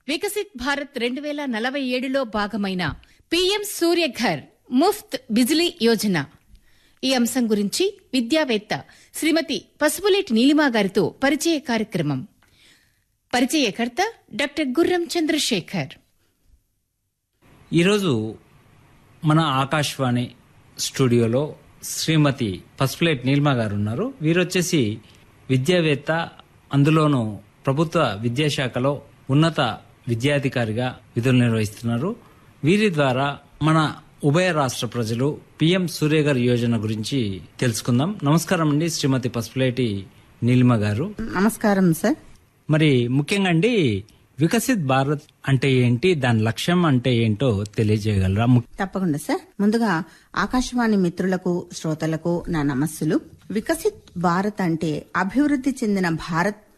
వికసిత్ భారత్ రెండు వేల నలభై ఏడులో భాగమైన పీఎం సూర్యఘర్ ముఫ్త్ బిజిలీ యోజన ఈ అంశం గురించి విద్యావేత్త శ్రీమతి పసుపులేటి నీలిమా గారితో పరిచయ కార్యక్రమం పరిచయకర్త డాక్టర్ గుర్రం చంద్రశేఖర్ ఈరోజు మన ఆకాశవాణి స్టూడియోలో శ్రీమతి పసుపులేట్ నీల్మా గారు ఉన్నారు వీరొచ్చేసి విద్యావేత్త అందులోనూ ప్రభుత్వ విద్యాశాఖలో ఉన్నత విద్యాధికారిగా విధులు నిర్వహిస్తున్నారు వీరి ద్వారా మన ఉభయ రాష్ట్ర ప్రజలు పిఎం సూర్యగర్ యోజన గురించి తెలుసుకుందాం నమస్కారం అండి శ్రీమతి పసుపులేటి నీలిమ గారు నమస్కారం సార్ మరి ముఖ్యంగా అండి వికసిత్ భారత్ అంటే ఏంటి దాని లక్ష్యం అంటే ఏంటో తెలియజేయగలరా ము- తప్పకుండా సార్ ముందుగా ఆకాశవాణి మిత్రులకు శ్రోతలకు నా నమస్సులు వికసిత్ భారత్ అంటే అభివృద్ధి చెందిన భారత్